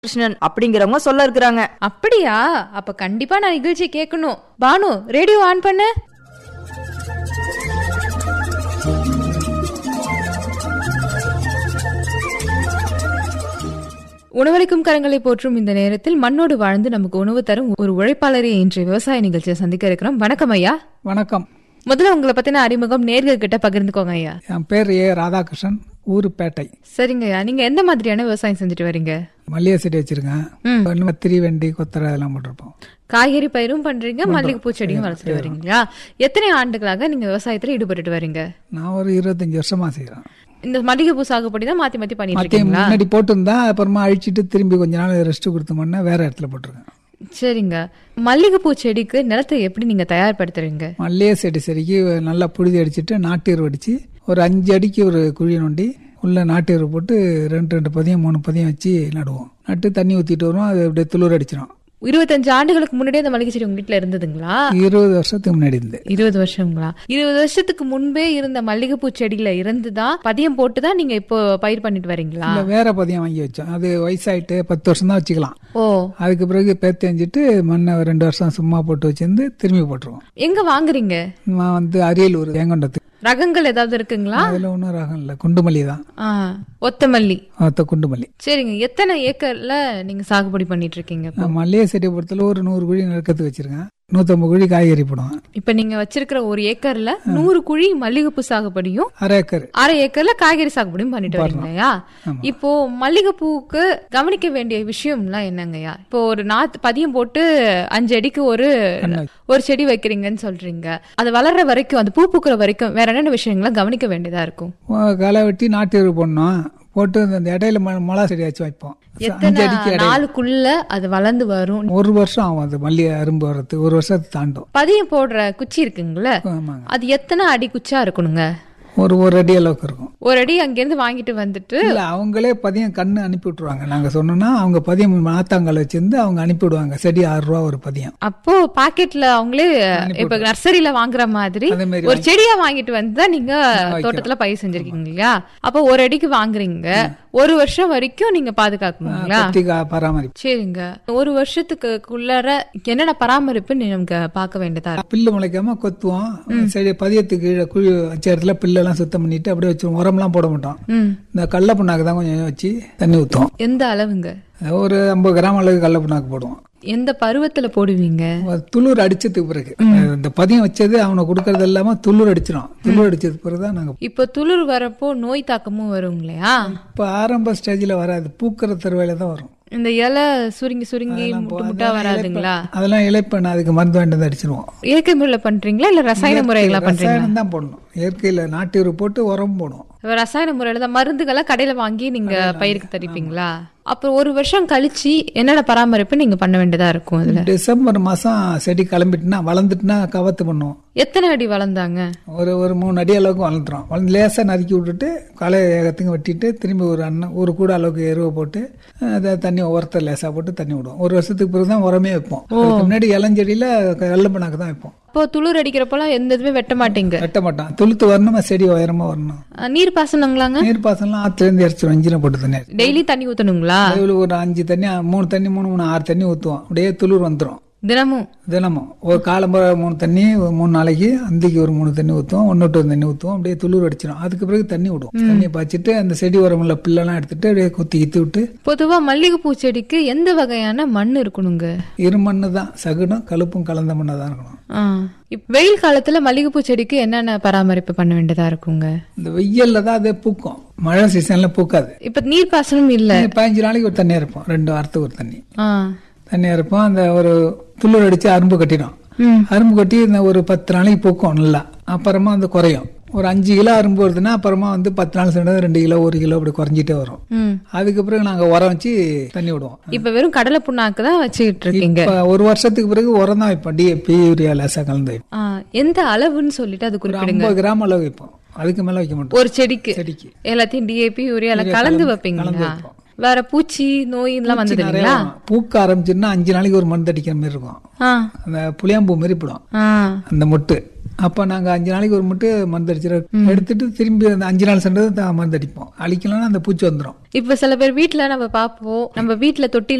கிருஷ்ணன் அப்படிங்கிறவங்க சொல்ல இருக்கிறாங்க அப்படியா அப்ப கண்டிப்பா நான் நிகழ்ச்சி கேட்கணும் பானு ரேடியோ ஆன் பண்ணு உணவளிக்கும் கரங்களை போற்றும் இந்த நேரத்தில் மண்ணோடு வாழ்ந்து நமக்கு உணவு தரும் ஒரு உழைப்பாளரை இன்று விவசாய நிகழ்ச்சியை சந்திக்க இருக்கிறோம் வணக்கம் ஐயா வணக்கம் முதல்ல உங்களை பத்தின அறிமுகம் நேர்கள் கிட்ட பகிர்ந்துக்கோங்க ஐயா என் பேர் ஏ ராதாகிருஷ்ணன் ஊர் பேட்டை சரிங்க ஐயா நீங்க எந்த மாதிரியான விவசாயம் செஞ்சுட்டு வரீங்க மல்லிகை செடி வச்சிருக்கேன் ம். இன்னும் திரி வெண்டி கொத்தரை அதெல்லாம் போட்டிருப்போம் காய்கறி பயிரும் பண்றீங்க மல்லிகைப்பூ செடியும் வளர்த்துட்டு வரீங்களா எத்தனை ஆண்டுகளாக நீங்க விவசாயத்துல ஈடுபட்டுட்டு வரீங்க நான் ஒரு இருபத்தஞ்சு வருஷமா செய்யறேன் இந்த மல்லிகைப்பூ சாகுபடி தான் மாத்தி மாத்தி பண்ணிட்டு மத்திய இருக்கீங்களா முன்னாடி போட்டிருந்தா அப்புறமா அழிச்சிட்டு திரும்பி கொஞ்ச நாள் ரெஸ்ட் கொடுத்தோம்னா வேற இடத்துல போட்டிருக்கேன் சரிங்க மல்லிகைப்பூ செடிக்கு நிலத்தை எப்படி நீங்க தயார்படுத்துறீங்க மல்லிகை செடி செடிக்கு நல்லா புழுதி அடிச்சிட்டு நாட்டீர் அடிச்சு ஒரு அஞ்சு அடிக்கு ஒரு குழி நோண்டி உள்ள நாட்டீர் போட்டு ரெண்டு ரெண்டு பதியம் மூணு பதியம் வச்சு நடுவோம் நட்டு தண்ணி ஊத்திட்டு வரும் அது அப்படியே துளிர் அடிச்சிடும் இருபத்தஞ்சு ஆண்டுகளுக்கு முன்னாடியே அந்த மல்லிகை செடி உங்க வீட்டுல இருந்ததுங்களா இருபது வருஷத்துக்கு முன்னாடி இருந்து இருபது வருஷங்களா இருபது வருஷத்துக்கு முன்பே இருந்த மல்லிகைப்பூ செடியில இருந்துதான் பதியம் போட்டுதான் நீங்க இப்போ பயிர் பண்ணிட்டு வரீங்களா இல்ல வேற பதியம் வாங்கி வச்சோம் அது வயசாயிட்டு பத்து வருஷம் தான் வச்சுக்கலாம் ஓ அதுக்கு பிறகு பேத்து அஞ்சிட்டு மண்ணை ரெண்டு வருஷம் சும்மா போட்டு வச்சிருந்து திரும்பி போட்டுருவோம் எங்க வாங்குறீங்க நான் வந்து அரியலூர் ஏங்கொண்டத்துக்கு ரகங்கள் ஏதாவது இருக்குங்களா அதுல ஒன்றும் ரகம் இல்லை குண்டுமல்லி தான் ஆ, ஒத்தமல்லி மொத்த குண்டுமல்லி சரிங்க எத்தனை ஏக்கர்ல நீங்க சாகுபடி பண்ணிட்டு இருக்கீங்க இப்போ? நான் மல்லிகை செடியை பொறுத்தல ஒரு நூறு குழி நிலக்கத்து வச்சிருக்கேன் நூற்றம்பது குழி காய்கறி போடுவேன் இப்ப நீங்க வச்சிருக்கிற ஒரு ஏக்கர்ல நூறு குழி மல்லிகைப்பூ சாகுபடியும் அரை ஏக்கர் அரை ஏக்கர்ல காய்கறி சாகுபடியும் பண்ணிட்டு வரீங்க இல்லையா ஆமா. இப்போ மல்லிகைப்பூவுக்கு கவனிக்க வேண்டிய விஷயம்லாம் என்னங்கய்யா இப்போ ஒரு நாத்து பதியம் போட்டு அஞ்சு அடிக்கு ஒரு கண்ணு. ஒரு செடி வைக்கிறீங்கன்னு சொல்றீங்க அது வளர்ற வரைக்கும் அது பூ பூக்குற வரைக்கும் வேற என்னென்ன விஷயங்களை கவனிக்க வேண்டியதா இருக்கும் களை வெட்டி நாட்டு எரு போடணும் போட்டு அந்த இடையில ம- மிளகா செடி வச்சு வைப்போம் அஞ்சு எத்தனை அடிக்கு இடையில நாளுக்குள்ள அது வளர்ந்து வரும் ஒரு வருஷம் ஆகும் அது மல்லிகை அரும்பு வர்றதுக்கு ஒரு வருஷத்தை தாண்டும் பதியம் போடுற குச்சி இருக்குங்களே ஆமாங்க அது எத்தனை அடி குச்சா இருக்கணுங்க ஒரு ஒரு அடி அளவுக்கு இருக்கும் ஒரு அடி அங்கிருந்து வாங்கிட்டு வந்துட்டு இல்ல அவங்களே பதியம் கண்ணு அனுப்பி விட்டுருவாங்க நாங்க சொன்னோம்னா அவங்க பதியம் நாத்தாங்கல் வச்சிருந்து அவங்க அனுப்பி விடுவாங்க செடி ஆறு ரூபா ஒரு பதியம் அப்போ பாக்கெட்ல அவங்களே இப்ப நர்சரியில வாங்குற மாதிரி அதே மாதிரி ஒரு செடியா வாங்கிட்டு வந்து தான் நீங்க தோட்டத்துல பயிர் செஞ்சிருக்கீங்க இல்லையா அப்போ ஒரு அடிக்கு வாங்குறீங்க ஒரு வருஷம் வரைக்கும் நீங்க பாதுகாக்கணுங்களா கத்தி கா- பராமரிப்பு சரிங்க ஒரு வருஷத்துக்குள்ளார என்னென்ன பராமரிப்பு நமக்கு பார்க்க வேண்டியதா இருக்கும் பில்லு முளைக்காம கொத்துவோம் செடி பதியத்துக்கு கீழே குழி வச்ச இடத்துல பில்லெல்லாம் சுத்தம் பண்ணிட்டு அப்படியே வச்சிருவோம் உரம்லாம் போட மாட்டோம் ம். இந்த கடல புண்ணாக்கு தான் கொஞ்சம் வச்சு தண்ணி ஊற்றுவோம் எந்த அளவுங்க ஒரு ஐம்பது கிராம் அளவுக்கு கடல புண்ணாக்கு போடுவோம் எந்த பருவத்துல போடுவீங்க அது துளிர் அடிச்சதுக்கு பிறகு இந்த பதியம் வச்சது அவனை கொடுக்கறது இல்லாம துளிர் அடிச்சிடும் துளிர் அடிச்சதுக்கு பிறகு தான் நாங்க இப்போ துளிர் வரப்போ நோய் தாக்கமும் வரும் இல்லையா இப்போ ஆரம்ப ஸ்டேஜ்ல வராது பூக்கிற தருவையில தான் வரும் இந்த இலை சுருங்கி சுருங்கி முட்டு முட்டா வராதுங்களா அதெல்லாம் இழைப்பேன் அதுக்கு மருந்து வாங்கிட்டு வந்து அடிச்சிருவோம் இயற்கை முறையில பண்றீங்களா இல்ல ரசாயன முறைகளா பண்றீங்களா ரசாயனம் தான் போடணும் இயற்கையில நாட்டு உரம் போட்டு உரம் போடுவோம் இப்ப ரசாயன முறையில தான் மருந்துகளை கடையில வாங்கி நீங்க பயிருக்கு தரிப்பீங்களா அப்புறம் ஒரு வருஷம் கழிச்சு என்னென்ன பராமரிப்பு நீங்க பண்ண வேண்டியதா இருக்கும் அதுல டிசம்பர் மாசம் செடி கிளம்பிட்டுனா வளர்ந்துட்டுனா கவத்து பண்ணுவோம் எத்தனை அடி வளர்ந்தாங்க ஒரு ஒரு மூணு அடி அளவுக்கு வளர்ந்துரும் வளர்ந்து லேசாக நறுக்கி விட்டுட்டு களை ஏகத்துக்கு வெட்டிட்டு திரும்பி ஒரு அண்ணன் ஒரு கூட அளவுக்கு எருவை போட்டு அதை தண்ணி உரத்தை லேசாக போட்டு தண்ணி விடுவோம் ஒரு வருஷத்துக்கு பிறகு தான் உரமே வைப்போம் அதுக்கு முன்னாடி இளஞ்செடியில் வெள்ளப்பனாக்கு தான் வைப்போம் இப்போ துளிர் அடிக்கிறப்பெல்லாம் எந்த இதுவுமே வெட்ட மாட்டீங்க வெட்ட மாட்டோம் துளுத்து வரணுமா செடி உயரமா வரணும் அஹ் நீர் பாசனங்களாங்க நீர் பாசனம்லாம் ஆற்றுலேருந்து இறச்சிரும் இன்ஜினை போட்டு தண்ணி டெய்லி தண்ணி ஊத்தணுங்களா அதுல ஒரு அஞ்சு தண்ணி மூணு தண்ணி மூணு மூணு ஆறு தண்ணி ஊற்றுவோம் அப்படியே துளிர் வந்துடும் தினமும் தினமும் ஒரு காலம்பர மூணு தண்ணி ஒரு மூணு நாளைக்கு அந்திக்கு ஒரு மூணு தண்ணி ஊற்றுவோம் ஒன்று விட்டு ஒரு தண்ணி ஊற்றுவோம் அப்படியே துளிர் அடிச்சிடும் அதுக்கு பிறகு தண்ணி விடுவோம் தண்ணி பாய்ச்சிட்டு அந்த செடி உரமுள்ள பில்லெல்லாம் எடுத்துட்டு அப்படியே குத்தி கித்தி விட்டு பொதுவா மல்லிகைப்பூ செடிக்கு எந்த வகையான மண் இருக்கணுங்க இரு மண்ணு தான் சகுனம் கழுப்பும் கலந்த மண்ணாக தான் இருக்கணும் ஆ. இப்ப வெயில் காலத்துல மல்லிகைப்பூ செடிக்கு என்னென்ன பராமரிப்பு பண்ண வேண்டியதா இருக்குங்க இந்த வெயில்ல தான் அதே பூக்கும் மழை சீசன்ல பூக்காது இப்ப நீர் பாசனம் இல்ல பதினஞ்சு நாளைக்கு ஒரு தண்ணி இருப்போம் ரெண்டு வாரத்துக்கு ஒரு தண்ணி ஆ. தண்ணி இருப்போம் அந்த ஒரு துளிர் அடிச்சு அரும்பு கட்டிடும் ம். அரும்பு கட்டி இந்த ஒரு பத்து நாளைக்கு பூக்கும் நல்லா அப்புறமா வந்து குறையும் ஒரு அஞ்சு கிலோ அரும்பு வருதுன்னா அப்புறமா வந்து பத்து நாள் சேர்ந்து ரெண்டு கிலோ ஒரு கிலோ அப்படி குறைஞ்சிட்டே வரும் ம். அதுக்கு பிறகு நாங்க உரம் வச்சு தண்ணி விடுவோம் இப்ப வெறும் கடலை புண்ணாக்கு தான் வச்சுக்கிட்டு இருக்கீங்க இப்ப ஒரு வருஷத்துக்கு பிறகு உரம் தான் வைப்போம் டிஏபி யூரியா லேசா கலந்து வைப்போம் ஆ, எந்த அளவுன்னு சொல்லிட்டு அது ஒரு குறிப்பிடுங்க ஐம்பது கிராம் அளவு வைப்போம் அதுக்கு மேல வைக்க மாட்டோம் ஒரு செடிக்கு செடிக்கு எல்லாத்தையும் டிஏபி யூரியால கலந்து வைப்பீங்களா வேற பூச்சி நோய் எல்லாம் வந்தது நிறைய இல்லைங்களா வரும். பூக்க ஆரம்பிச்சுன்னா அஞ்சு நாளைக்கு ஒரு மருந்து அடிக்கிற மாதிரி இருக்கும் ஆ. அந்த புளியாம்பூ மாதிரி போடும் ஆ. அந்த மொட்டு அப்போ நாங்கள் அஞ்சு நாளைக்கு ஒரு மட்டும் மருந்து அடிச்சிடும் எடுத்துட்டு திரும்பி அந்த அஞ்சு நாள் சென்றது தான் மருந்து அடிப்போம் அழிக்கலன்னா அந்த பூச்சி வந்துடும் இப்ப சில பேர் வீட்ல நம்ம பாப்போம் நம்ம வீட்ல தொட்டில